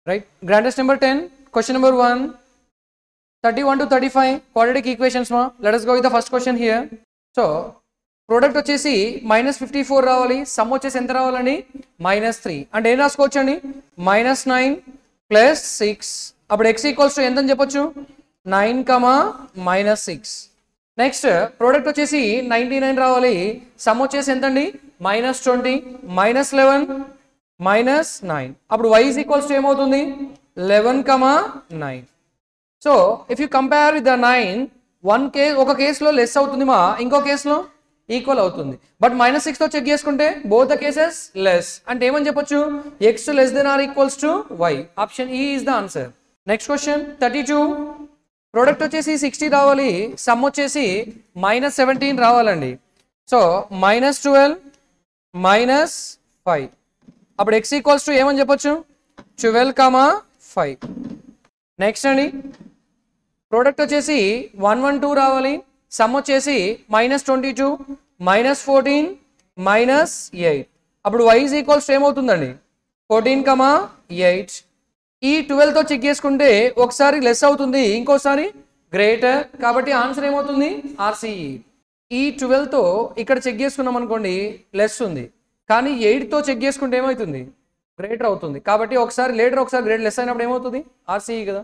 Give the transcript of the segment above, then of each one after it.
right grandest number 10 question number 1 31 to 35 quadratic equations ma let us go with the first question here so product వచ్చేసి minus fifty four రావాలి sum వచ్చేసి ఎంత రావాలండి minus three అంటే ఏం రాసుకోవచ్చు అండి మైనస్ నైన్ ప్లస్ సిక్స్ అప్పుడు ఎక్స్ ఈక్వల్స్ టు ఎంత అని చెప్పొచ్చు nine comma minus six next product వచ్చేసి నైంటీ నైన్ రావాలి సమ్ వచ్చేసి ఎంత అండి minus twenty minus eleven minus nine అప్పుడు వై ఈజ్ ఈక్వల్స్ టు ఏమవుతుంది eleven comma nine so if you compare with the nine one case ఒక కేసులో less అవుతుంది మా ఇంకో కేసులో ఈక్వల్ అవుతుంది బట్ మైనస్ సిక్స్తో చెక్ చేసుకుంటే బోత్ ద కేసెస్ లెస్ అంటే ఏమని చెప్పొచ్చు x less than or equals to y option E is the answer next question thirty two product వచ్చేసి సిక్స్టీ రావాలి సమ్ వచ్చేసి మైనస్ సెవెంటీన్ రావాలండి so minus twelve minus five అప్పుడు x equals to ఏమని చెప్పొచ్చు ట్వెల్వ్ కామా ఫైవ్ నెక్స్ట్ అండి product వచ్చేసి one one two రావాలి సమ్ వచ్చేసి minus twenty two minus fourteen minus eight అప్పుడు వై ఈజ్ ఈక్వల్స్ ఏమవుతుందండి ఫోర్టీన్ కమా ఎయిట్ ఈ ట్వెల్వ్తో చెక్ చేసుకుంటే ఒకసారి లెస్ అవుతుంది ఇంకోసారి గ్రేటర్ కాబట్టి ఆన్సర్ ఏమవుతుంది ఆర్సీఈ ఈ ట్వెల్వ్తో ఇక్కడ చెక్ చేసుకున్నాం అనుకోండి లెస్ ఉంది కానీ ఎయిట్తో చెక్ చేసుకుంటే ఏమవుతుంది గ్రేటర్ అవుతుంది కాబట్టి ఒకసారి లేటర్ ఒకసారి గ్రేట్ లెస్ అయినప్పుడు ఏమవుతుంది ఆర్సీఈ కదా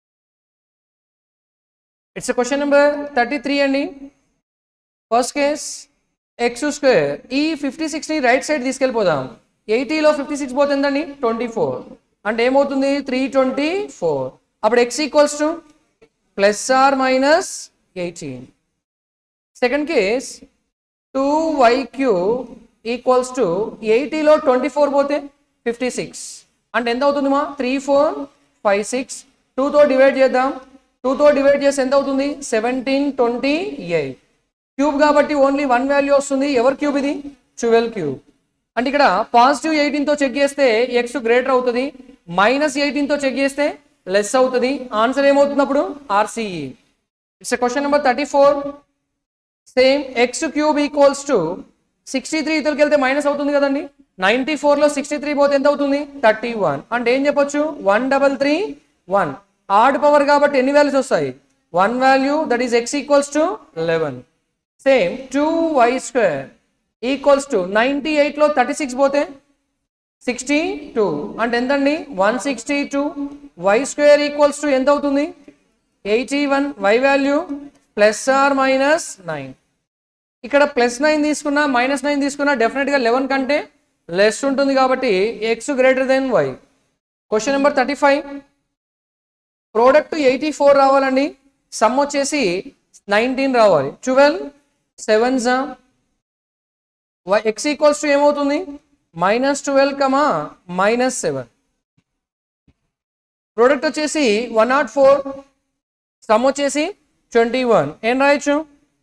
it's question number thirty three అండి ఫస్ట్ కేస్ ఎక్స్ స్క్వేర్ ఈ ఫిఫ్టీ సిక్స్ని రైట్ సైడ్ తీసుకెళ్ళిపోదాం ఎయిటీలో ఫిఫ్టీ సిక్స్ పోతే ఎంతండి ట్వంటీ ఫోర్ అంటే ఏమవుతుంది త్రీ ట్వంటీ ఫోర్ అప్పుడు x equals to plus or minus eighteen second case two y cube equals to ఎయిటీలో ట్వంటీ ఫోర్ పోతే ఫిఫ్టీ సిక్స్ అంటే ఎంత అవుతుంది మా త్రీ ఫోర్ ఫైవ్ సిక్స్ టూతో డివైడ్ చేద్దాం టూతో డివైడ్ చేసి ఎంత అవుతుంది సెవెంటీన్ ట్వంటీ ఎయిట్ క్యూబ్ కాబట్టి ఓన్లీ వన్ వాల్యూ వస్తుంది ఎవరి క్యూబ్ ఇది ట్వెల్వ్ క్యూబ్ అంటే ఇక్కడ పాజిటివ్ ఎయిటీన్తో చెక్ చేస్తే ఎక్స్ గ్రేటర్ అవుతుంది మైనస్ ఎయిటీన్తో చెక్ చేస్తే లెస్ అవుతుంది ఆన్సర్ ఏమవుతుంది అప్పుడు RCE it's question number thirty four same x cube equals to sixty three ఇతరులకి వెళ్తే మైనస్ అవుతుంది కదండి నైన్టీ ఫోర్లో సిక్స్టీ త్రీ పోతే ఎంత అవుతుంది థర్టీ వన్ అంటే ఏం చెప్పొచ్చు one double three one odd power కాబట్టి ఎన్ని వాల్యూస్ వస్తాయి one value that is x equals to eleven same two y square equals to ninety ఎయిట్లో థర్టీ సిక్స్ పోతే సిక్స్టీ టూ అంటే ఎంతండి one sixty two y square equals to ఎంత అవుతుంది eighty one y value plus or minus nine ఇక్కడ plus nine తీసుకున్నా minus nine తీసుకున్నా డెఫినెట్గా లెవెన్ కంటే లెస్ ఉంటుంది కాబట్టి x greater then why question number thirty five product eighty four రావాలండి సమ్ వచ్చేసి నైన్టీన్ రావాలి ట్వెల్వ్ సెవెన్ జా ఎక్స్ ఈక్వల్స్ టు ఏమవుతుంది minus twelve comma minus seven product వచ్చేసి వన్ నాట్ ఫోర్ సమ్ వచ్చేసి ట్వంటీ వన్ ఏం రాయొచ్చు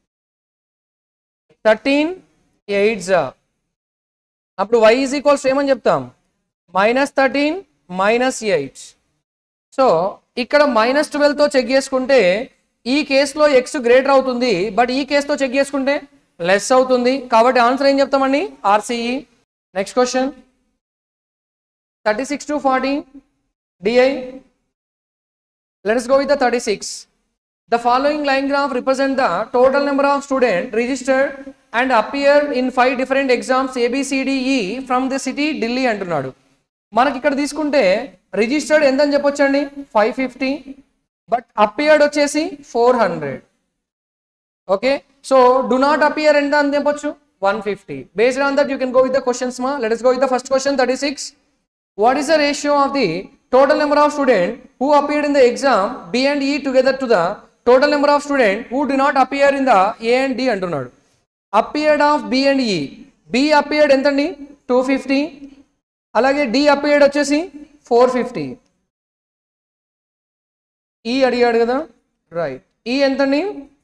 థర్టీన్ ఎయిట్ జా అప్పుడు వై ఈజ్ ఈక్వల్స్ ఏమని చెప్తాం minus thirteen minus eight so ఇక్కడ మైనస్ ట్వెల్వ్తో చెక్ చేసుకుంటే ఈ కేసులో ఎక్స్ గ్రేటర్ అవుతుంది బట్ ఈ కేసుతో చెక్ చేసుకుంటే లెస్ అవుతుంది కాబట్టి ఆన్సర్ ఏం చెప్తామండి RCE next question thirty six to forty DI let's go with the thirty six The following line graph represent the total number of students registered and appeared in five different exams ABCDE from the city Delhi అంటున్నాడు మనకి ఇక్కడ తీసుకుంటే registered ఎంత అని చెప్పొచ్చు అండి five fifty but appeared వచ్చేసి four hundred okay so do not appear ఎంత అని చెప్పొచ్చు one fifty based on that you can go with the questions మా let us go with the first question thirty six what is the ratio of the total number of students who appeared in the exam B and E together to the total number of students who do not appear in the A and D అంటున్నాడు appeared of B and E B appeared ఎంతండి two fifty అలాగే D appeared వచ్చేసి four fifty ఈ అడిగాడు కదా right ఈ ఎంతండి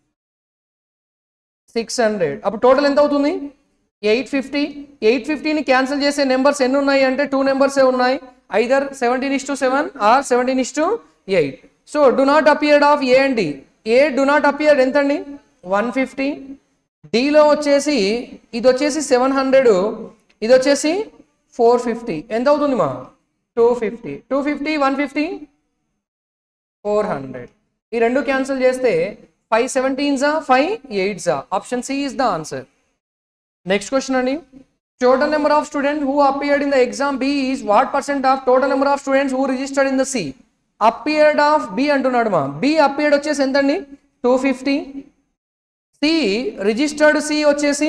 six hundred అప్పుడు టోటల్ ఎంత అవుతుంది ఎయిట్ ఫిఫ్టీ ఎయిట్ ఫిఫ్టీని క్యాన్సిల్ చేసే నెంబర్స్ ఎన్ని ఉన్నాయి అంటే టూ నెంబర్సే ఉన్నాయి either seventeen is to seven or seventeen is to eight so do not appeared of A and D A do not appeared ఎంతండి వన్ ఫిఫ్టీ డిలో వచ్చేసి ఇది వచ్చేసి సెవెన్ హండ్రెడ్ ఇది వచ్చేసి ఫోర్ ఫిఫ్టీ ఎంత అవుతుంది మా two fifty two fifty one fifty four hundred ఈ రెండు క్యాన్సిల్ చేస్తే ఫైవ్ సెవెంటీన్జా ఫైవ్ ఎయిట్జా option C is the answer next question అండి total number of student who appeared in the exam B is what percent of total number of students who registered in the C appeared of B అంటున్నాడు మా B appeared వచ్చేసి ఎంతండి two fifty C registered C వచ్చేసి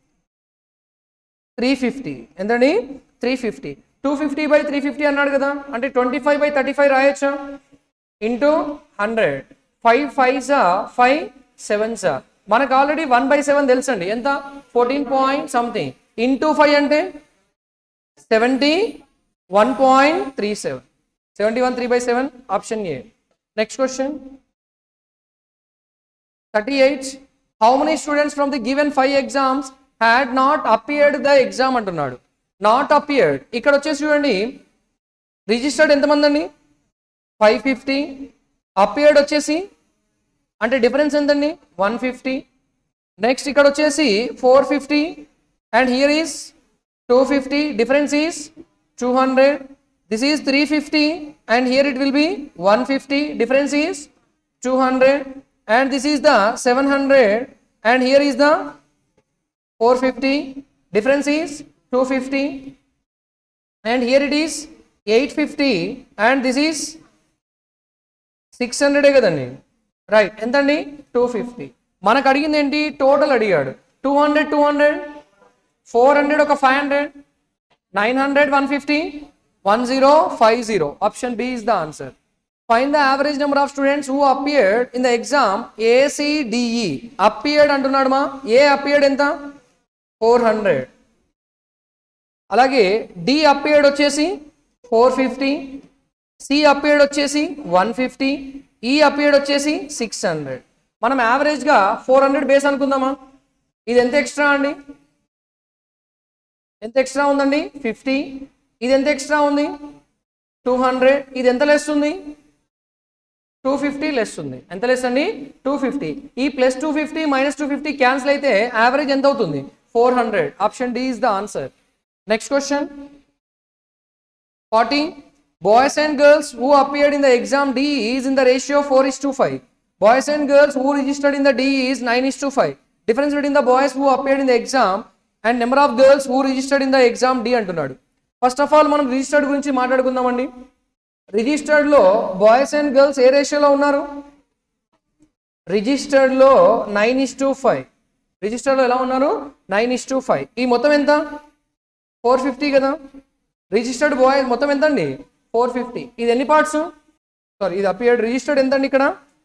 three fifty ఎంతండి three fifty two fifty by three fifty అన్నాడు కదా అంటే twenty five by thirty five రాయొచ్చా ఇంటూ హండ్రెడ్ ఫైవ్ ఫైవ్ జా ఫైవ్ సెవెన్ జా మనకు ఆల్రెడీ వన్ బై సెవెన్ తెలుసండి ఎంత fourteen point something into five అంటే seventy one point three seven seventy one three by seven option A next question thirty eight how many students from the given five exams had not appeared the exam అంటున్నాడు not appeared ఇక్కడ వచ్చేసి చూడండి registered ఎంతమంది అండి five fifty appeared వచ్చేసి అంటే difference ఎంతండి one fifty next ఇక్కడ వచ్చేసి four fifty and here is two fifty difference is two hundred this is three fifty and here it will be one fifty difference is two hundred and this is the seven hundred and here is the four fifty difference is two fifty and here it is eight fifty and this is six హండ్రెడే కదండి right ఎంతండి two fifty మనకు అడిగింది ఏంటి total అడిగాడు two hundred two hundred four hundred ఒక five hundred nine hundred one fifty one zero five zero option B is the answer fine the average number of students who appeared in the exam ACDE appeared అంటున్నాడు మా A appeared ఎంత four hundred అలాగే D appeared వచ్చేసి four fifty C appeared వచ్చేసి one fifty E appeared వచ్చేసి six hundred మనం యావరేజ్గా four hundred base అనుకుందామా ఇది ఎంత ఎక్స్ట్రా అండి ఎంత ఎక్స్ట్రా ఉందండి ఫిఫ్టీ ఇది ఎంత ఎక్స్ట్రా ఉంది టూ హండ్రెడ్ ఇది ఎంత లెస్ ఉంది టూ ఫిఫ్టీ లెస్ ఉంది ఎంత లెస్ అండి టూ ఫిఫ్టీ ఈ plus two fifty minus two fifty cancel అయితే యావరేజ్ ఎంత అవుతుంది four hundred option D is the answer next question forty boys and girls who appeared in the exam D is in the ratio four is to five boys and girls who registered in the D is nine is to five difference between the boys who appeared in the exam and number of girls who registered in the exam D అంటున్నాడు first of all మనం registered గురించి మాట్లాడుకుందామండి registered లో boys and girls ఏ రేషియోలో ఉన్నారు registered లో nine is to five registered లో ఎలా ఉన్నారు నైన్ ఇస్ టు ఫైవ్ ఈ మొత్తం ఎంత ఫోర్ ఫిఫ్టీ కదా రిజిస్టర్డ్ బాయ్ మొత్తం ఎంత అండి ఫోర్ ఫిఫ్టీ ఇది ఎన్ని పార్ట్స్ సారీ ఇది అపియర్డ్ రిజిస్టర్డ్ ఎంత అండి ఇక్కడ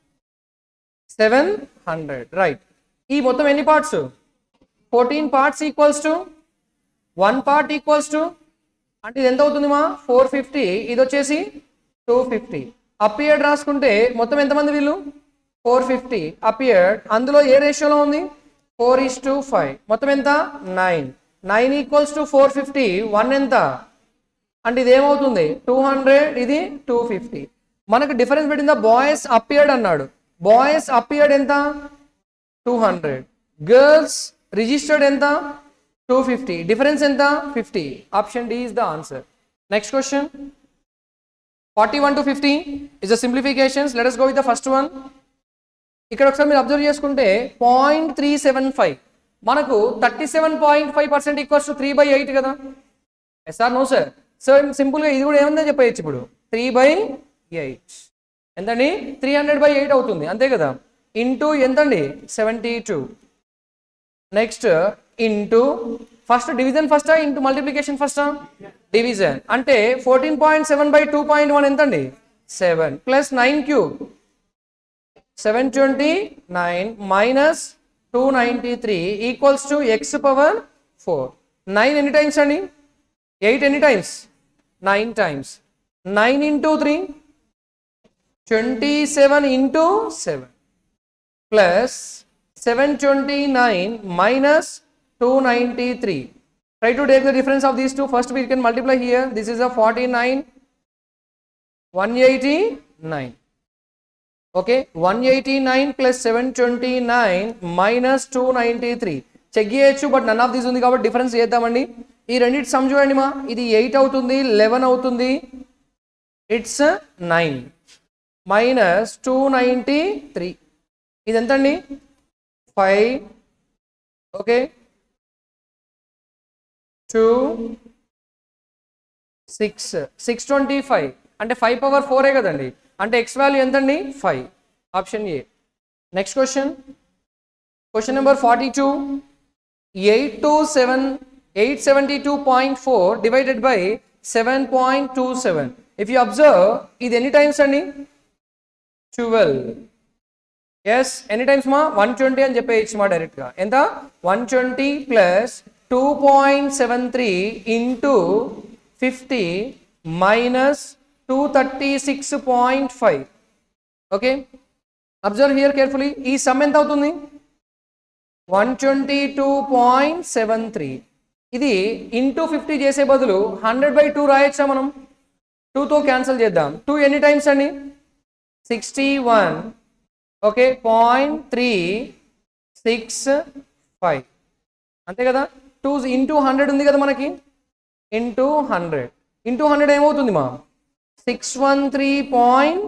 సెవెన్ హండ్రెడ్ రైట్ ఈ మొత్తం ఎన్ని parts fourteen parts equals to one part equals to అంటే ఇది ఎంత అవుతుంది మా ఫోర్ ఫిఫ్టీ ఇది వచ్చేసి టూ ఫిఫ్టీ అపియర్డ్ రాసుకుంటే మొత్తం ఎంతమంది వీళ్ళు ఫోర్ ఫిఫ్టీ అపియర్డ్ అందులో ఏ రేషియోలో ఉంది ఫోర్ ఈస్ టు ఫైవ్ మొత్తం ఎంత nine nine equals to four fifty one ఎంత అంటే ఇది ఏమవుతుంది టూ హండ్రెడ్ ఇది టూ ఫిఫ్టీ మనకు డిఫరెన్స్ పెట్టింది ద బాయ్స్ అపియర్డ్ అన్నాడు బాయ్స్ అపియర్డ్ ఎంత టూ హండ్రెడ్ గర్ల్స్ రిజిస్టర్డ్ ఎంత టూ ఫిఫ్టీ డిఫరెన్స్ ఎంత fifty option D is the answer next question forty one to fifty is the simplifications let us go with the first one ఇక్కడ ఒకసారి మీరు observe చేసుకుంటే point three seven five మనకు thirty seven point five percent equals to three by eight కదా yes or no sir so సింపుల్గా ఇది కూడా ఏముందో చెప్పేయచ్చు ఇప్పుడు త్రీ బై ఎయిట్ ఎంతండి త్రీ హండ్రెడ్ బై ఎయిట్ అవుతుంది అంతే కదా ఇంటూ ఎంతండి seventy two next into first division ఫస్టా ఇంటూ మల్టిప్లికేషన్ ఫస్టా డివిజన్ అంటే fourteen point seven by two point one ఎంతండి seven plus nine cube seven twenty nine minus two ninety three equals to X power four nine ఎన్ని times అండి eight ఎన్ని times nine times nine into three twenty seven into seven plus seven twenty nine minus two ninety three try to take the difference of these two first we can multiply here this is a forty nine one eighty nine okay one eighty nine plus seven twenty nine minus two ninety three check చేయొచ్చు but none of these ఉంది కాబట్టి difference చేద్దామండి ఈ రెండింటి some చూడండి మా ఇది eight అవుతుంది లెవెన్ అవుతుంది it's nine minus two ninety three ఇది ఎంత అండి five okay two six six twenty five అంటే ఫైవ్ పవర్ ఫోరే కదండి అంటే ఎక్స్ వాల్యూ ఎంతండి five option A next question question number forty two eight to seven eight seventy two point four divided by seven point two seven if you observe ఇది ఎన్ని times అండి twelve yes ఎనీ times మా one twenty అని చెప్పేయచ్చు మా డైరెక్ట్గా ఎంత one twenty plus two point seven three into fifty minus two thirty six point five okay observe here carefully ఈ సమ్ ఎంత అవుతుంది one twenty two point seven three ఇది ఇంటూ ఫిఫ్టీ చేసే బదులు హండ్రెడ్ బై టూ రాయొచ్చా మనం టూతో cancel చేద్దాం two ఎన్ని టైమ్స్ అండి sixty one okay point three six five అంతే కదా టూ ఇంటూ హండ్రెడ్ ఉంది కదా మనకి ఇంటూ హండ్రెడ్ ఇంటూ హండ్రెడ్ ఏమవుతుంది మా six one three point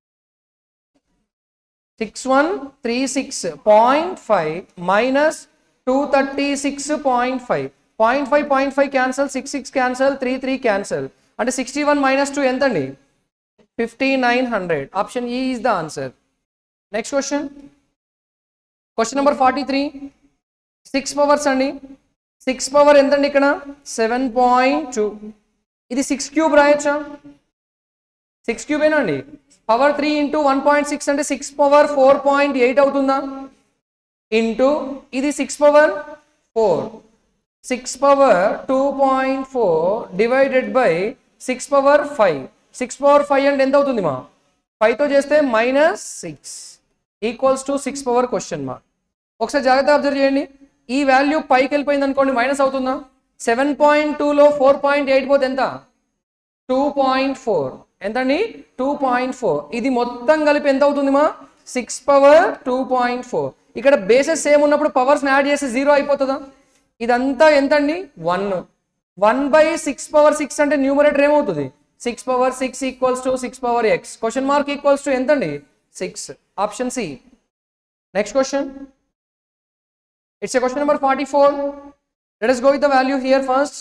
six one three six point five minus two thirty six point five point five point five cancel six six cancel three three cancel అంటే sixty one minus two ఎంత అండి fifty nine hundred option E is the answer next question question number forty three six powers అండి six power ఎంతండి ఇక్కడ seven point two ఇది six cube రాయొచ్చా six cube ఏనండి power three into one point six అంటే six power four point eight అవుతుందా into ఇది six power four six power two point four divided by six power five six power five అంటే ఎంత అవుతుంది మా ఫైవ్తో చేస్తే minus six equals to six power question మా ఒకసారి జాగ్రత్త అబ్జర్వ్ చేయండి ఈ వాల్యూ పైకి వెళ్ళిపోయింది అనుకోండి మైనస్ అవుతుందా సెవెన్ పాయింట్ టూలో ఫోర్ పాయింట్ ఎయిట్ పోతే ఎంత టూ పాయింట్ ఫోర్ ఎంతండి టూ పాయింట్ ఫోర్ ఇది మొత్తం కలిపి ఎంత అవుతుంది మా six power two point four ఇక్కడ బేసెస్ సేమ్ ఉన్నప్పుడు పవర్స్ని యాడ్ చేసి జీరో అయిపోతుందా ఇదంతా ఎంతండి one one by six power six అంటే న్యూమరేటర్ ఏమవుతుంది six power six equals to six power x question mark equals to ఎంతండి six option C next question it's a question number forty four let us go with the value here first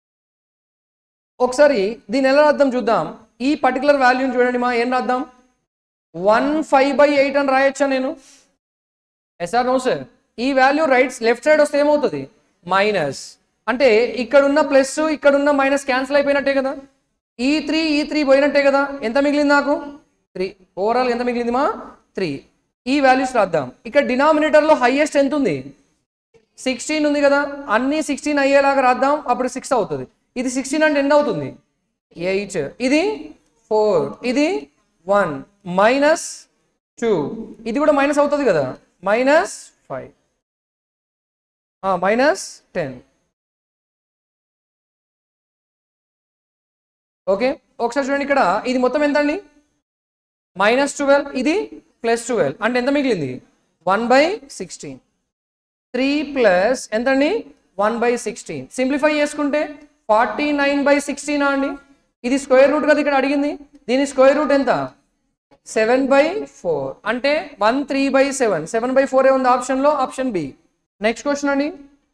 ఒకసారి దీని ఎలా రాద్దాం చూద్దాం ఈ particular వాల్యూని చూడండి మా ఏం రాద్దాం వన్ ఫైవ్ బై ఎయిట్ అని రాయొచ్చా నేను ఎస్ఆర్ నో సార్ ఈ వాల్యూ రైట్ లెఫ్ట్ సైడ్ వస్తే ఏమవుతుంది మైనస్ అంటే ఇక్కడున్న ప్లస్ ఇక్కడున్న మైనస్ క్యాన్సిల్ అయిపోయినట్టే కదా ఈ త్రీ ఈ త్రీ పోయినట్టే కదా ఎంత మిగిలింది నాకు త్రీ ఓవరాల్ ఎంత మిగిలింది మా త్రీ ఈ వాల్యూస్ రాద్దాం ఇక్కడ డినామినేటర్లో హైయెస్ట్ ఎంత ఉంది సిక్స్టీన్ ఉంది కదా అన్ని సిక్స్టీన్ అయ్యేలాగా రాద్దాం అప్పుడు సిక్స్ అవుతుంది ఇది సిక్స్టీన్ అంటే ఎంత అవుతుంది ఎయిట్ ఇది ఫోర్ ఇది వన్ మైనస్ టూ ఇది కూడా మైనస్ అవుతుంది కదా minus five minus ten okay ఒకసారి చూడండి ఇక్కడ ఇది మొత్తం ఎంత అండి మైనస్ ట్వెల్వ్ ఇది ప్లస్ ట్వెల్వ్ అంటే ఎంత మిగిలింది one by sixteen three plus ఎంతండి వన్ బై సిక్స్టీన్ సింప్లిఫై చేసుకుంటే ఫార్టీ నైన్ బై సిక్స్టీన్ అండి ఇది స్క్వేర్ రూట్ కదా ఇక్కడ అడిగింది దీని స్క్వేర్ రూట్ ఎంత సెవెన్ బై ఫోర్ అంటే one three by seven seven by four ఏ ఉంది ఆప్షన్లో ఆప్షన్ బి నెక్స్ట్ క్వశ్చన్ అండి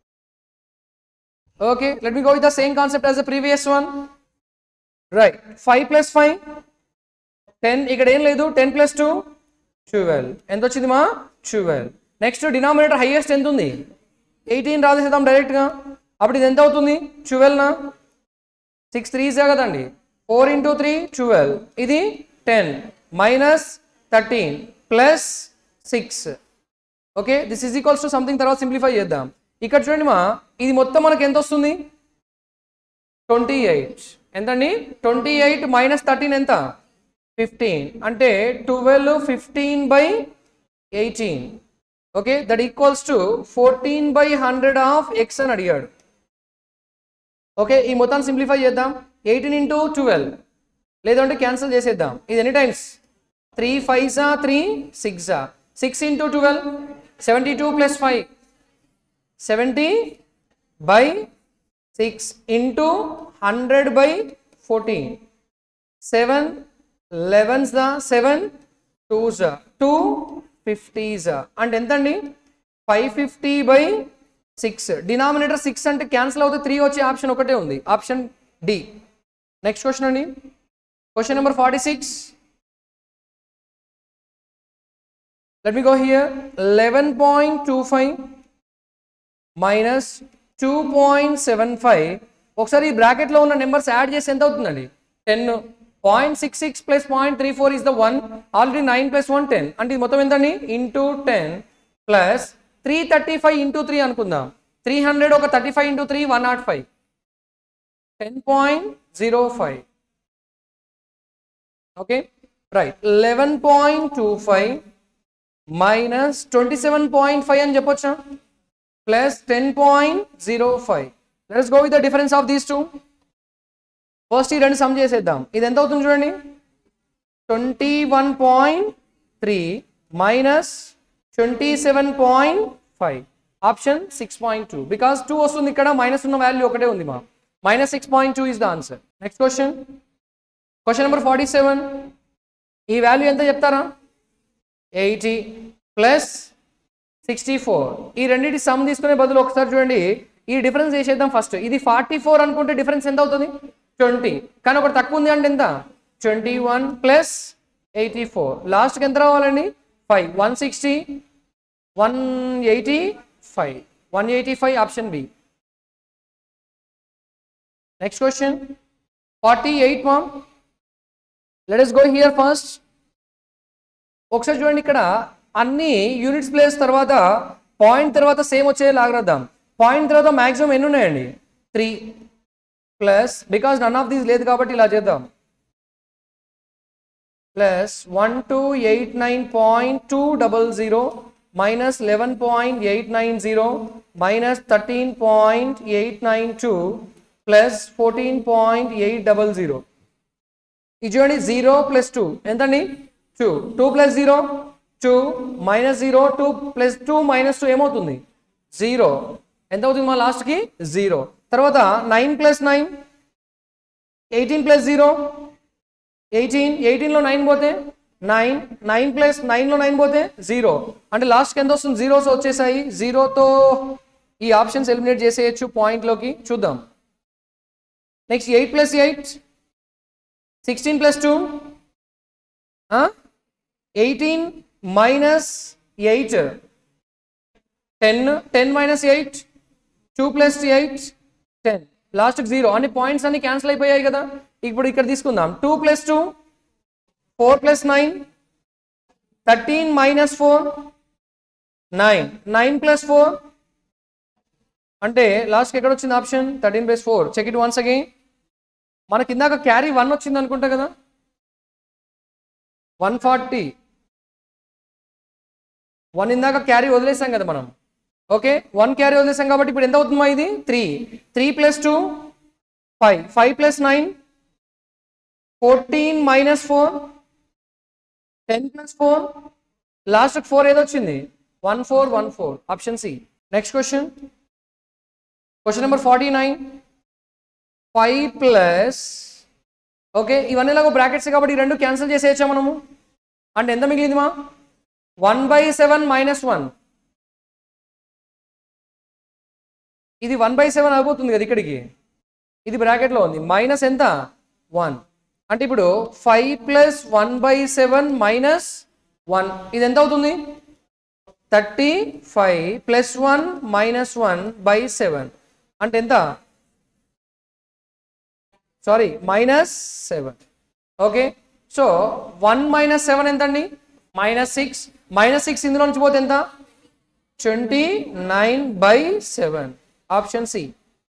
okay let me go with the same concept as the previous one right five plus five ten ఇక్కడ ఏం లేదు ten plus two twelve ఎంత వచ్చింది మా ట్వెల్వ్ నెక్స్ట్ డినామినేటర్ హైయెస్ట్ ఎంత ఉంది ఎయిటీన్ రాసేద్దాం డైరెక్ట్గా అప్పుడు ఇది ఎంత అవుతుంది ట్వెల్వ్నా సిక్స్ త్రీసే కదండి ఫోర్ ఇంటూ త్రీ ట్వెల్వ్ ఇది ten minus thirteen plus six okay this is equals to something తర్వాత సింప్లిఫై చేద్దాం ఇక్కడ చూడండి మా ఇది మొత్తం మనకి ఎంత వస్తుంది ట్వంటీ ఎయిట్ ఎంతండి ట్వంటీ ఎయిట్ మైనస్ థర్టీన్ ఎంత ఫిఫ్టీన్ అంటే twelve fifteen by eighteen okay that equals to fourteen by hundred of x అని అడిగాడు ఓకే ఈ మొత్తాన్ని సింప్లిఫై చేద్దాం ఎయిటీన్ ఇంటూ ట్వెల్వ్ లేదంటే క్యాన్సిల్ చేసేద్దాం ఇది ఎనీ టైమ్స్ త్రీ ఫైవ్సా త్రీ సిక్సా six into twelve seventy two plus five seventy by six into hundred by fourteen seven elevens the seven twos two fifties అంటే ఎంత అండి five fifty by six denominator six అంటే cancel అవుతే three వచ్చే option ఒకటే ఉంది option D next question అండి question number forty six let me go here eleven point two five minus two point seven five ఒకసారి ఈ బ్రాకెట్లో ఉన్న నెంబర్స్ యాడ్ చేసి ఎంత అవుతుందండి ten point six six plus point three four is the one already nine plus one ten అంటే ఇది మొత్తం ఎంతండి into ten plus three thirty five into three అనుకుందాం త్రీ హండ్రెడ్ ఒక thirty five into three one not five ten point zero five okay right eleven point two five minus twenty seven point five అని చెప్పొచ్చా plus ten point zero five let's go with the difference of these two first ఈ రెండు sum చేసేద్దాం ఇది ఎంత అవుతుంది చూడండి twenty one point three minus twenty seven point five option six point two because two వస్తుంది ఇక్కడ మైనస్ ఉన్న వాల్యూ ఒకటే ఉంది మా minus six point two is the answer next question question number forty seven ఈ వాల్యూ ఎంత చెప్తారా eighty plus sixty four ఈ రెండింటి సమ్ తీసుకునే బదులు ఒకసారి చూడండి ఈ డిఫరెన్స్ చేసేద్దాం ఫస్ట్ ఇది ఫార్టీ ఫోర్ అనుకుంటే డిఫరెన్స్ ఎంత అవుతుంది ట్వంటీ కానీ ఒకటి తక్కువ ఉంది అంటే ఎంత twenty one plus eighty four లాస్ట్కి ఎంత రావాలండి five one sixty one eighty five one eighty five option B next question forty eight ma'am let us go here first ఒకసారి చూడండి ఇక్కడ అన్ని యూనిట్స్ ప్లేస్ తర్వాత పాయింట్ తర్వాత సేమ్ వచ్చేది లాగరద్దాం పాయింట్ తర్వాత మాక్సిమం ఎన్ని ఉన్నాయండి three plus because none of these లేదు కాబట్టి ఇలా చేద్దాం plus one two eight nine point two double zero minus eleven point eight nine zero minus thirteen point eight nine two plus fourteen point eight double zero ఇది చూడండి zero plus two ఎంతండి two two plus zero two minus zero two plus two minus two ఏమవుతుంది zero ఎంత అవుతుంది మా లాస్ట్కి zero తర్వాత nine plus nine eighteen plus zero eighteen ఎయిటీన్లో నైన్ పోతే నైన్ నైన్ ప్లస్ నైన్లో నైన్ పోతే జీరో అంటే లాస్ట్కి ఎంత వస్తుంది జీరోస్ వచ్చేసాయి జీరోతో ఈ ఆప్షన్స్ ఎలిమినేట్ చేసేయచ్చు పాయింట్లోకి చూద్దాం next eight plus eight sixteen plus two eighteen minus eight ten ten minus eight two plus eight ten లాస్ట్కి జీరో అన్ని పాయింట్స్ అన్ని క్యాన్సిల్ అయిపోయాయి కదా ఇప్పుడు ఇక్కడ తీసుకుందాం two plus two four plus nine thirteen minus four nine nine plus four అంటే లాస్ట్కి ఎక్కడ వచ్చింది option thirteen plus four check it once again మనకి ఇందాక క్యారీ వన్ వచ్చింది అనుకుంటా కదా వన్ ఫార్టీ వన్ ఇందాక క్యారీ వదిలేసాం కదా మనం ఓకే వన్ క్యారీ వదిలేసాం కాబట్టి ఇప్పుడు ఎంత అవుతుందా ఇది three three plus two five five plus nine fourteen minus four ten plus four last four ఏదొచ్చింది one four one four option C next question question number forty nine five plus okay ఇవన్నీ ఇలాగో brackets కాబట్టి ఈ రెండు cancel చేసేయచ్చా మనము అంటే ఎంత మిగిలింది మా one by seven minus one ఇది వన్ బై సెవెన్ అయిపోతుంది కదా ఇక్కడికి ఇది బ్రాకెట్లో ఉంది మైనస్ ఎంత వన్ అంటే ఇప్పుడు five plus one by seven minus one ఇది ఎంత అవుతుంది thirty five plus one minus one by seven అంటే ఎంత sorry minus seven okay so one minus seven ఎంత అండి మైనస్ సిక్స్ మైనస్ సిక్స్ ఇందులో నుంచి పోతే ఎంత twenty nine by seven option C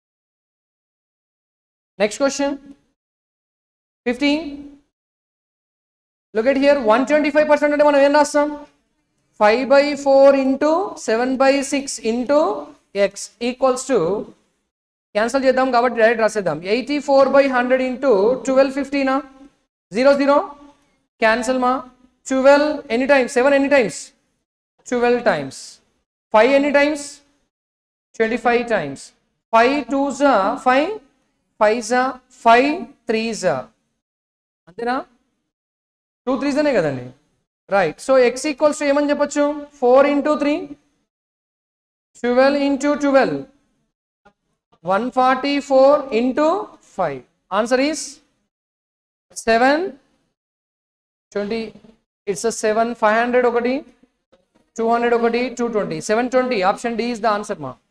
next question fifteen look at here one twenty five percent అంటే మనం ఏం రాస్తాం five by four into seven by six into x equals to cancel చేద్దాం కాబట్టి డైరెక్ట్ రాసేద్దాం eighty four by hundred into twelve ఫిఫ్టీనా zero zero cancel మా twelve any times seven any times twelve times five any times twenty five times five two జా five five జా five three జా అంతేనా two త్రీజనే కదండి right so x equals to ఏమని చెప్పొచ్చు four into three twelve into twelve one forty four into five answer is seven twenty it's seven five hundred ఒకటి two hundred ఒకటి two twenty seven twenty option D is the answer మా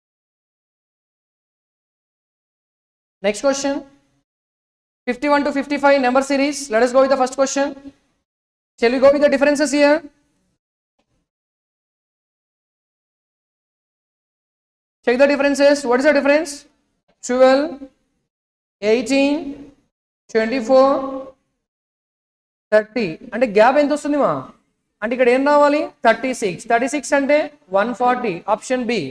next question fifty one to fifty five number series let us go with the first question shall we go with the differences here check the differences what is the difference 12 18 24 thirty అంటే gap ఎంత వస్తుంది మా అంటే ఇక్కడ ఏం రావాలి thirty six thirty six అంటే one forty option B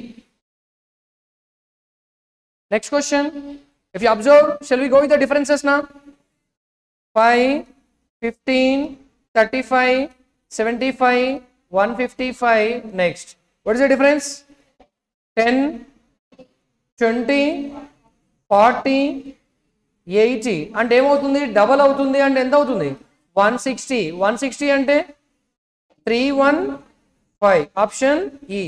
next question if you observe shall we go with the differences నా five fifteen thirty five seventy five one fifty five next what is the difference ten twenty forty eighty అంటే ఏమవుతుంది double అవుతుంది అంటే ఎంత అవుతుంది one sixty one sixty అంటే three one five option ఈ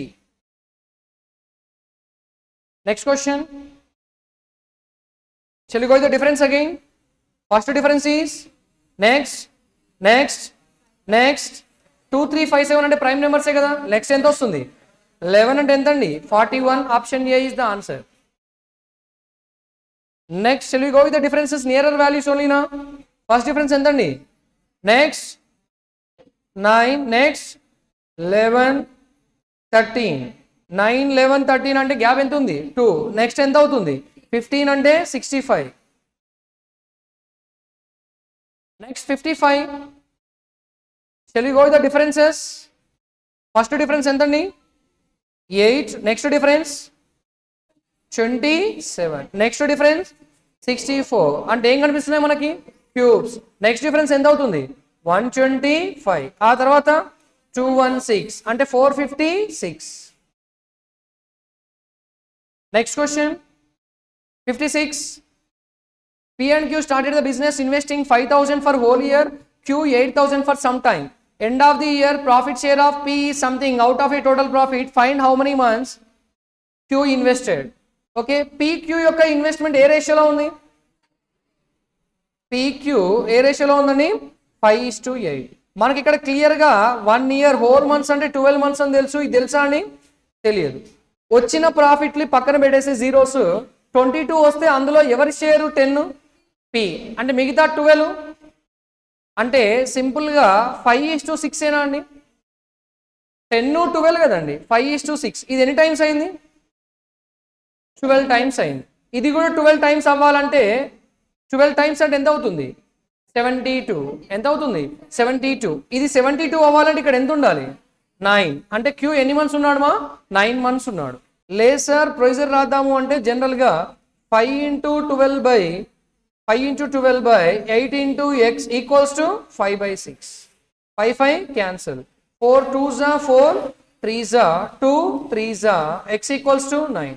next question Shall we go with the difference again? First difference is next, next, next. Two three five seven అంటే prime నెంబర్సే కదా నెక్స్ట్ ఎంత వస్తుంది లెవెన్ అంటే ఎంత అండి forty one option A is the answer next shall we go with the differences nearer values ఓన్లీనా first difference ఎంత అండి next nine next eleven thirteen nine eleven thirteen అంటే గ్యాప్ ఎంత ఉంది టూ నెక్స్ట్ ఎంత అవుతుంది ఫిఫ్టీన్ అంటే sixty five next fifty five shall we go with the differences first difference ఎంతండి eight next difference twenty seven next difference sixty four అంటే ఏం కనిపిస్తున్నాయి మనకి క్యూబ్స్ నెక్స్ట్ డిఫరెన్స్ ఎంత అవుతుంది వన్ ట్వంటీ ఫైవ్ ఆ తర్వాత టూ వన్ సిక్స్ అంటే four fifty six next question fifty six P and Q started the business investing 5000 for whole year, Q 8000 for some time. End of the year, profit share of P is something out of a total profit. Find how many months Q invested. Okay PQ యొక్క investment ఏ రేషియోలో ఉంది PQ ఏ రేషియోలో ఉందండి five is to eight మనకి ఇక్కడ క్లియర్గా one year whole months అంటే ట్వెల్వ్ మంత్స్ అని తెలుసు ఇది తెలుసా అండి తెలియదు వచ్చిన ప్రాఫిట్ని పక్కన పెట్టేసి జీరోస్ ట్వంటీ టూ వస్తే అందులో ఎవరి షేరు టెన్ పి అంటే మిగతా ట్వెల్వ్ అంటే సింపుల్గా ఫైవ్ ఈస్ టు సిక్స్ ఏనా అండి టెన్ ట్వెల్వ్ కదండి ఫైవ్ ఈస్ టు సిక్స్ ఇది ఎన్ని టైమ్స్ అయింది ట్వెల్వ్ టైమ్స్ అయింది ఇది కూడా ట్వెల్వ్ టైమ్స్ అవ్వాలంటే ట్వెల్వ్ టైమ్స్ అంటే ఎంత అవుతుంది సెవెంటీ టూ ఎంత అవుతుంది సెవెంటీ టూ ఇది సెవెంటీ టూ అవ్వాలంటే ఇక్కడ ఎంత ఉండాలి నైన్ అంటే క్యూ ఎన్ని మంత్స్ ఉన్నాడు మా నైన్ మంత్స్ ఉన్నాడు లేదు సార్ ప్రొసీజర్ రాద్దాము అంటే జనరల్గా five into twelve by five into twelve by eight into x equals to five by six five five cancel four two జా ఫోర్ త్రీ జా టూ త్రీ జా x equals to nine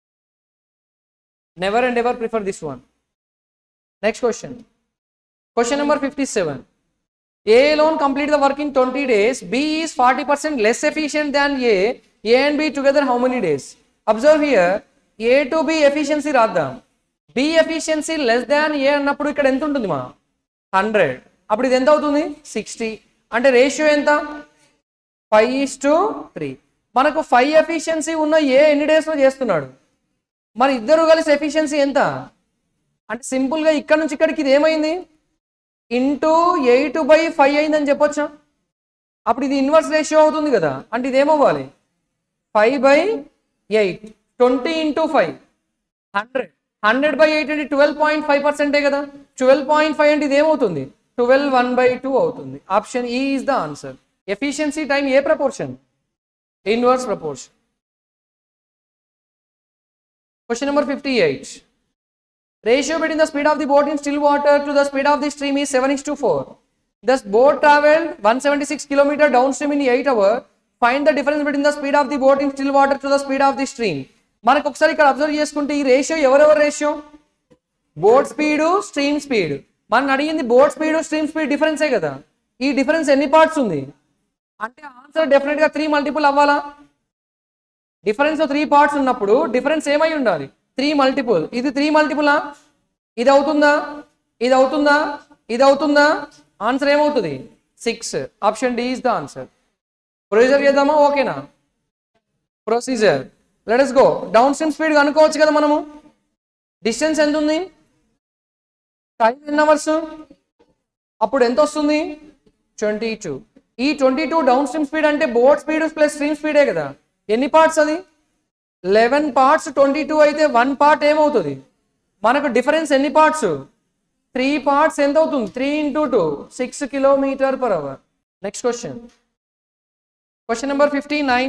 never and ever prefer this one next question question number fifty seven A alone complete the work in 20 days. B is 40% less efficient than A. A and B together how many days? Observe here. A to B efficiency రాద్దాం B efficiency less than A అన్నప్పుడు ఇక్కడ ఎంత ఉంటుంది మా hundred అప్పుడు ఇది ఎంత అవుతుంది సిక్స్టీ అంటే రేషియో ఎంత ఫైవ్ ఈస్ టు త్రీ మనకు ఫైవ్ ఎఫిషియన్సీ ఉన్న ఏ ఎన్ని డేస్లో చేస్తున్నాడు మరి ఇద్దరు కలిసి ఎఫిషియన్సీ ఎంత అంటే సింపుల్గా ఇక్కడ నుంచి ఇక్కడికి ఇది ఏమైంది ఇంటూ ఎయిట్ బై ఫైవ్ అయిందని చెప్పొచ్చా అప్పుడు ఇది ఇన్వర్స్ రేషియో అవుతుంది కదా అంటే ఇది ఏమవ్వాలి five by eight twenty into five hundred hundred by eight అంటే ట్వెల్వ్ పాయింట్ ఫైవ్ పర్సెంటే కదా ట్వెల్వ్ పాయింట్ ఫైవ్ అంటే ఇది ఏమవుతుంది ట్వెల్వ్ వన్ బై టూ అవుతుంది option E is the answer efficiency time ఏ proportion inverse proportion question number fifty eight Ratio between the speed of the boat in still water to the speed of the stream is 7 is to 4. Thus, boat traveled 176 km downstream in 8 hours. Find the difference between the speed of the boat in still water to the speed of the stream. మనకు ఒకసారి ఇక్కడ observe చేసుకుంటే ఈ ratio ఎవరెవరు ratio boat speed stream speed మన అడిగింది boat speed stream speed డిఫరెన్సే కదా ఈ డిఫరెన్స్ ఎన్ని పార్ట్స్ ఉంది అంటే ఆన్సర్ డెఫినెట్గా త్రీ మల్టిపుల్ అవ్వాలా డిఫరెన్స్ త్రీ పార్ట్స్ ఉన్నప్పుడు డిఫరెన్స్ ఏమై ఉండాలి త్రీ మల్టిపుల్ ఇది త్రీ మల్టిపులా ఇది అవుతుందా ఇది అవుతుందా ఇది అవుతుందా ఆన్సర్ ఏమవుతుంది six option D is the answer procedure చేద్దామా ఓకేనా procedure let us go downstream speed కనుక్కోవచ్చు కదా మనము డిస్టెన్స్ ఎంత ఉంది టైం ఎన్ అవర్స్ అప్పుడు ఎంత వస్తుంది ట్వంటీ టూ ఈ twenty two downstream speed అంటే బోర్డ్ స్పీడ్ ప్లస్ స్ట్రీమ్ స్పీడే కదా ఎన్ని పార్ట్స్ అది లెవెన్ పార్ట్స్ ట్వంటీ టూ అయితే వన్ పార్ట్ ఏమవుతుంది మనకు డిఫరెన్స్ ఎన్ని పార్ట్స్ త్రీ పార్ట్స్ ఎంత అవుతుంది three into two six kilometre per hour next question question number fifty nine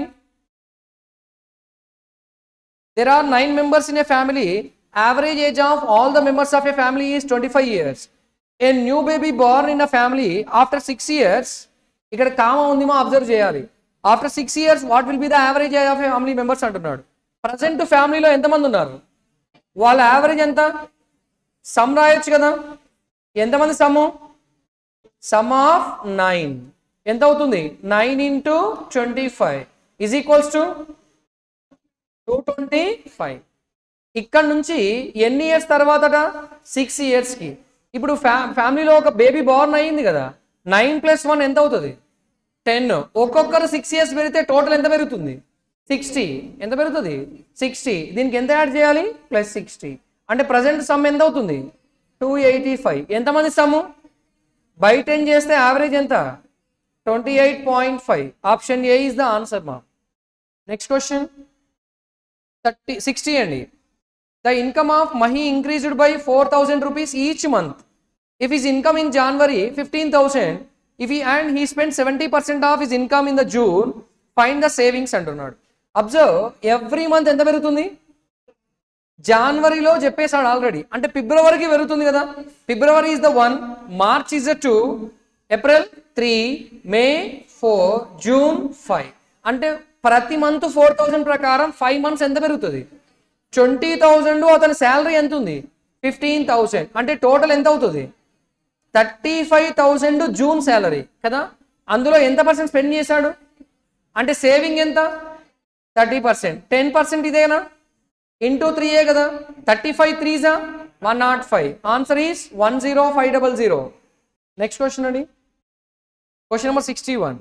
there are nine members in a family average age of all the members of a family is 25 years a new baby born in a family after 6 years ఇక్కడ కామ ఉంది మా observe చేయాలి after six years what will be the average age of family members అంటున్నాడు present ఫ్యామిలీలో ఎంతమంది ఉన్నారు వాళ్ళ average ఎంత సమ్ రాయొచ్చు కదా ఎంతమంది సమ్ము సమ్ ఆఫ్ నైన్ ఎంత అవుతుంది nine into twenty five is equals to two twenty five ఇక్కడ నుంచి ఎన్ని ఇయర్స్ తర్వాతట సిక్స్ ఇయర్స్కి ఇప్పుడు ఫ్యా ఫ్యామిలీలో ఒక బేబీ బార్న్ అయ్యింది కదా నైన్ ప్లస్ వన్ ఎంత అవుతుంది టెన్ ఒక్కొక్కరు సిక్స్ ఇయర్స్ పెరిగితే టోటల్ ఎంత పెరుగుతుంది సిక్స్టీ ఎంత పెరుగుతుంది సిక్స్టీ దీనికి ఎంత యాడ్ చేయాలి ప్లస్ సిక్స్టీ అంటే ప్రజెంట్ సమ్ ఎంత అవుతుంది టూ ఎయిటీ ఫైవ్ ఎంతమంది సమ్ము బై టెన్ చేస్తే యావరేజ్ ఎంత twenty eight point five option A is the answer మా నెక్స్ట్ క్వశ్చన్ థర్టీ సిక్స్టీ అండి the income of Mahi increased by four thousand rupees each month if his income in January fifteen thousand if eh and he spend seventy percent of his income in the June find the savings అంటున్నాడు observe every month ఎంత పెరుగుతుంది జనవరిలో చెప్పేశాడు already అంటే ఫిబ్రవరికి పెరుగుతుంది కదా February is the one March is the two April three May four June five అంటే ప్రతి మంత్ ఫోర్ థౌజండ్ ప్రకారం ఫైవ్ మంత్స్ ఎంత పెరుగుతుంది ట్వంటీ థౌజండ్ అతని శాలరీ ఎంత ఉంది ఫిఫ్టీన్ థౌసండ్ అంటే టోటల్ ఎంత అవుతుంది thirty five thousand June salary కదా అందులో ఎంత పర్సెంట్ స్పెండ్ చేశాడు అంటే సేవింగ్ ఎంత థర్టీ పర్సెంట్ టెన్ పర్సెంట్ ఇదేనా ఇంటూ త్రీయే కదా థర్టీ ఫైవ్ త్రీజా one not five answer is one zero five double zero next question అండి question number sixty one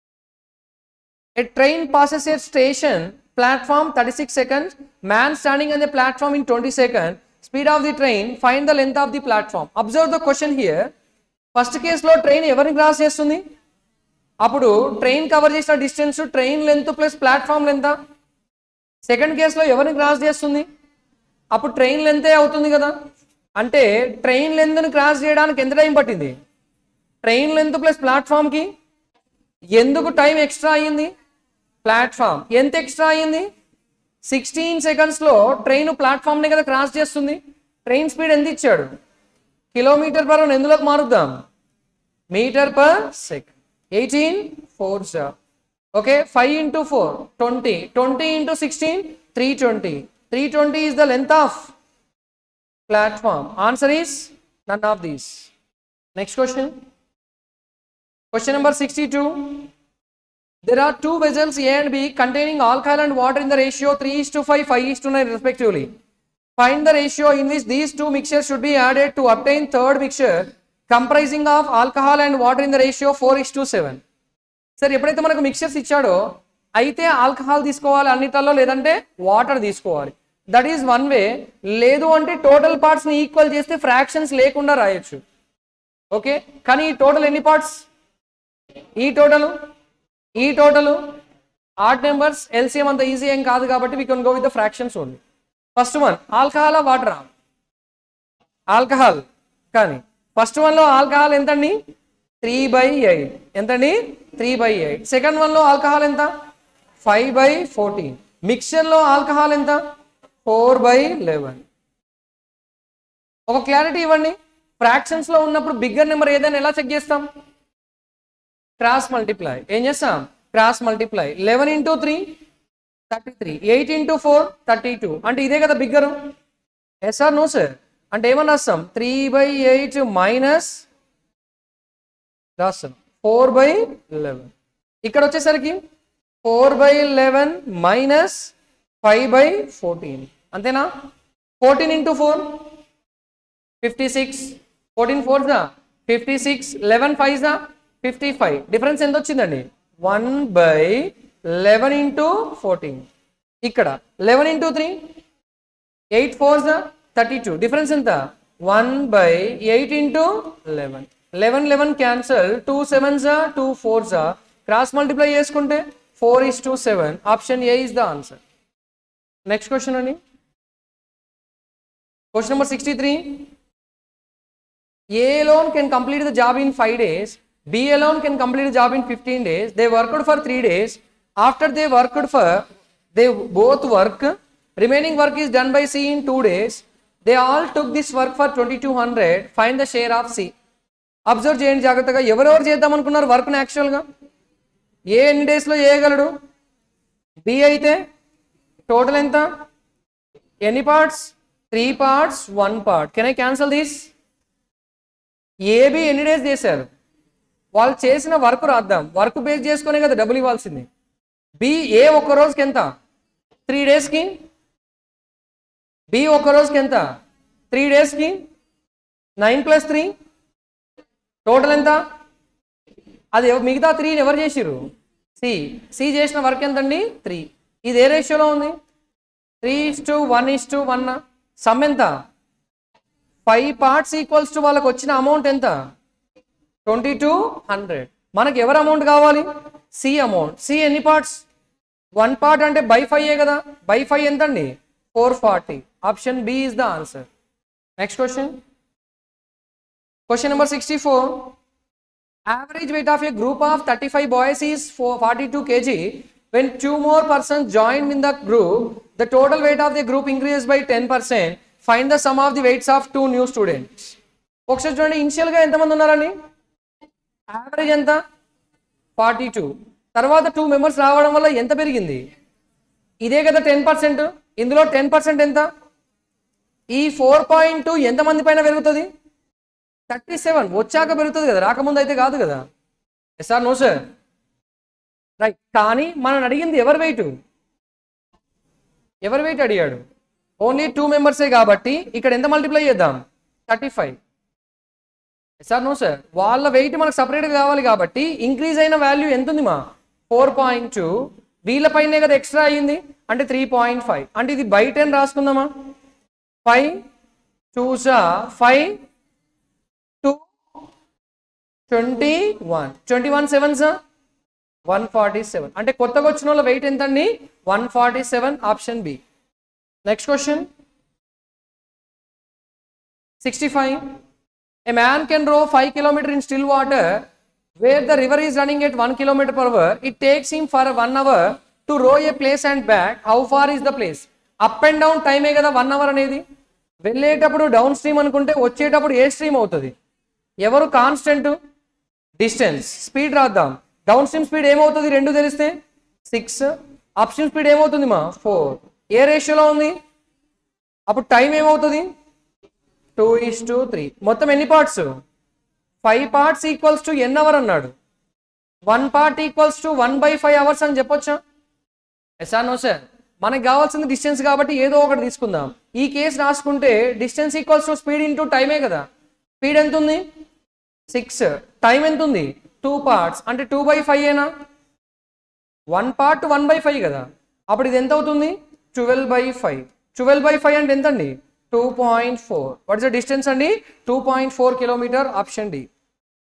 A train passes a station platform 36 seconds. Man standing on the platform in 20 seconds. Speed of the train. Find the length of the platform. Observe the question here. First కేసులో train ఎవరిని cross చేస్తుంది అప్పుడు train cover చేసిన distance train length plus platform length second కేసులో ఎవరిని cross చేస్తుంది అప్పుడు train లెంతే అవుతుంది కదా అంటే ట్రైన్ లెంత్ని క్రాస్ చేయడానికి ఎంత టైం పట్టింది ట్రైన్ లెంత్ ప్లస్ ప్లాట్ఫామ్కి ఎందుకు టైం ఎక్స్ట్రా అయ్యింది ప్లాట్ఫామ్ ఎంత ఎక్స్ట్రా అయ్యింది సిక్స్టీన్ సెకండ్స్లో ట్రైన్ ప్లాట్ఫామ్ని కదా క్రాస్ చేస్తుంది ట్రైన్ స్పీడ్ ఎంత ఇచ్చాడు కిలోమీటర్ పర్ అవర్ ఎందులోకి మారుద్దాం metre per second eighteen four sir okay five into four twenty twenty into sixteen three twenty three twenty is the length of platform answer is none of these next question Question number 62. There are two vessels A and B containing alcohol and water in the ratio 3 is to 5, 5 is to 9 respectively. Find the ratio in which these two mixtures should be added to obtain third mixture comprising of alcohol and water in the ratio 4 is to 7. సరే ఎప్పుడైతే మనకు mixtures ఇచ్చాడో అయితే alcohol తీసుకోవాలి అన్నిటిలో లేదంటే water తీసుకోవాలి that is one way లేదు అంటే టోటల్ పార్ట్స్ని ఈక్వల్ చేస్తే ఫ్రాక్షన్స్ లేకుండా రాయొచ్చు ఓకే కానీ ఈ టోటల్ ఎన్ని పార్ట్స్ ఈ టోటల్ ఈ టోటల్ ఆడ్ నెంబర్స్ ఎల్సిఎం అంత ఈజీ ఏం కాదు కాబట్టి we can go with the fractions only first one alcohol వాటరా ఆల్కహాల్ కానీ ఫస్ట్ వన్లో ఆల్కహాల్ ఎంతండి త్రీ బై ఎయిట్ ఎంతండి త్రీ బై ఎయిట్ సెకండ్ వన్లో ఆల్కహాల్ ఎంత ఫైవ్ బై ఫోర్టీన్ మిక్చర్లో ఆల్కహాల్ ఎంత ఫోర్ బై లెవెన్ ఒక క్లారిటీ ఇవ్వండి ఫ్రాక్షన్స్లో ఉన్నప్పుడు బిగ్గర్ నెంబర్ ఏదైనా ఎలా చెక్ చేస్తాం క్రాస్ మల్టిప్లై ఏం చేస్తాం cross multiply eleven into three thirty three eight into four thirty two అంటే ఇదే కదా bigger yes or no sir అంటే ఏమని రాస్తాం త్రీ బై ఎయిట్ మైనస్ రాస్తాం ఫోర్ బై లెవెన్ ఇక్కడ వచ్చేసరికి four by eleven minus five by fourteen అంతేనా fourteen into four fifty six fourteen four దా ఫిఫ్టీ సిక్స్ లెవెన్ ఫైవ్ దా ఫిఫ్టీ ఫైవ్ డిఫరెన్స్ ఎంత వచ్చిందండి one by eleven into fourteen ఇక్కడ eleven into three eight four దా thirty two difference ఎంత one by eight into eleven eleven eleven cancel two seven జా two four జా cross multiply చేసుకుంటే four is two seven option A is the answer next question అండి question number sixty three A alone can complete the job in 5 days. B alone can complete the job in 15 days. They worked for 3 days. After they worked for, they both work. Remaining work is done by C in 2 days. They all took this work for 2200. Find the share of C. Observe చేయండి జాగ్రత్తగా ఎవరెవరు చేద్దాం అనుకున్నారు వర్క్ని యాక్చువల్గా ఏ ఎన్ని డేస్లో చేయగలడు బి అయితే టోటల్ ఎంత ఎన్ని parts three parts one part can I cancel this AB ఎన్ని డేస్ చేశారు వాళ్ళు చేసిన వర్క్ రాద్దాం వర్క్ బేస్ చేసుకునే కదా డబ్బులు ఇవ్వాల్సింది బి ఏ ఒక్క రోజుకి ఎంత త్రీ డేస్కి బి ఒక్క రోజుకి ఎంత త్రీ డేస్కి నైన్ ప్లస్ త్రీ టోటల్ ఎంత అది ఎవ- మిగతా త్రీ ఎవరు చేసిర్రు సి సి చేసిన వర్క్ ఎంతండి త్రీ ఇది ఏ రేషియోలో ఉంది three is to one is to one sum ఎంత ఫైవ్ పార్ట్స్ ఈక్వల్స్ టు వాళ్ళకి వచ్చిన అమౌంట్ ఎంత ట్వంటీ టూ హండ్రెడ్ మనకి ఎవరు అమౌంట్ కావాలి సి అమౌంట్ సి ఎన్ని పార్ట్స్ వన్ పార్ట్ అంటే బై ఫైవ్ కదా బై ఫైవ్ ఎంత అండి four forty option B is the answer next question question number sixty four average weight of a group of 35 boys is for 42 kg when two more persons joined in the group the total weight of the group increases by 10% find the sum of the weights of two new students ఒకసారి చూడండి initial గా ఎంతమంది ఉన్నారండి average ఎంత forty two తర్వాత two members రావడం వల్ల ఎంత పెరిగింది ఇదే కదా టెన్ పర్సెంట్ ఇందులో టెన్ పర్సెంట్ ఎంత ఈ ఫోర్ పాయింట్ టూ ఎంతమంది పైన పెరుగుతుంది థర్టీ సెవెన్ వచ్చాక పెరుగుతుంది కదా రాకముందు అయితే కాదు కదా yes or no sir right కానీ మనం అడిగింది ఎవరు వెయిట్ ఎవరు వెయిట్ అడిగాడు ఓన్లీ టూ మెంబర్సే కాబట్టి ఇక్కడ ఎంత మల్టిప్లై చేద్దాం thirty five sir no sir వాళ్ళ వెయిట్ మనకు సపరేట్గా కావాలి కాబట్టి ఇంక్రీజ్ అయిన వాల్యూ ఎంత ఉంది మా ఫోర్ పాయింట్ టూ వీళ్ళపైనే కదా ఎక్స్ట్రా అయ్యింది అంటే త్రీ పాయింట్ ఫైవ్ అంటే ఇది బై టెన్ రాసుకుందామా ఫైవ్ టూ సా five two twenty one twenty one seven sir one forty seven అంటే కొత్తగా వచ్చిన వాళ్ళ వెయిట్ ఎంత అండి one forty seven option B next question sixty five A man can row 5 km in still water where the river is running at 1 km per hour. It takes him for 1 hour to row a place and back. How far is the place? Up and down టైమే కదా one hour అనేది వెళ్ళేటప్పుడు down stream అనుకుంటే వచ్చేటప్పుడు ఏ upstream అవుతుంది ఎవరు constant distance speed రాద్దాం downstream speed ఏమవుతుంది రెండు తెలిస్తే సిక్స్ అప్ స్ట్రీమ్ స్పీడ్ ఏమవుతుంది మా ఫోర్ ఏ రేషియోలో ఉంది అప్పుడు టైం ఏమవుతుంది టూ ఇస్ టు త్రీ మొత్తం ఎన్ని parts five parts equals to an hour అన్నాడు one part equals to one by five hours అని చెప్పొచ్చా ఎస్ నో సార్ మనకు కావాల్సింది డిస్టెన్స్ కాబట్టి ఏదో ఒకటి తీసుకుందాం ఈ కేసు రాసుకుంటే distance equals to speed into టైమే కదా స్పీడ్ ఎంత ఉంది సిక్స్ టైం ఎంత ఉంది టూ పార్ట్స్ అంటే టూ బై ఫైవ్ ఏనా one part one by five కదా అప్పుడు ఇది ఎంత అవుతుంది twelve by five twelve by five అంటే ఎంత అండి two point four what is the distance అండి two point four kilometer option D